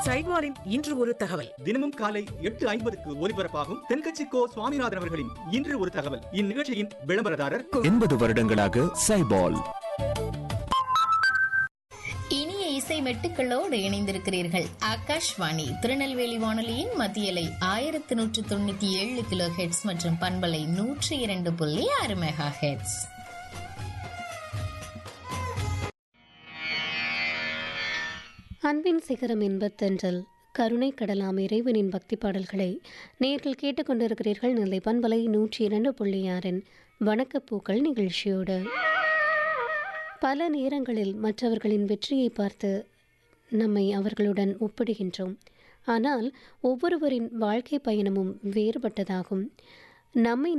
சைவாரின் இன்று ஒரு தகவல் தினமும் காலை எட்டு ஐம்பதுக்கு ஒலிபரப்பாகும் தென்கட்சி கோ சுவாமிநாதன் அவர்களின் இன்று ஒரு தகவல் இந்நிகழ்ச்சியின் விளம்பரதாரர் எண்பது வருடங்களாக சைபால் இனிய இசை மெட்டுக்களோடு இணைந்திருக்கிறீர்கள் ஆகாஷ்வாணி திருநெல்வேலி வானொலியின் மத்தியலை ஆயிரத்தி நூற்று தொண்ணூத்தி ஏழு கிலோ ஹெட்ஸ் மற்றும் பண்பலை நூற்றி இரண்டு புள்ளி ஆறு மெகா ஹெட்ஸ் அன்பின் சிகரம் இன்பத்தென்றல் கருணை கடலாம் இறைவனின் பக்தி பாடல்களை நேர்கள் கேட்டுக்கொண்டிருக்கிறீர்கள் நெல்லை பண்பலை நூற்றி இரண்டு புள்ளி ஆறின் வணக்கப்பூக்கள் நிகழ்ச்சியோடு பல நேரங்களில் மற்றவர்களின் வெற்றியை பார்த்து நம்மை அவர்களுடன் ஒப்பிடுகின்றோம் ஆனால் ஒவ்வொருவரின் வாழ்க்கை பயணமும் வேறுபட்டதாகும் நம்மை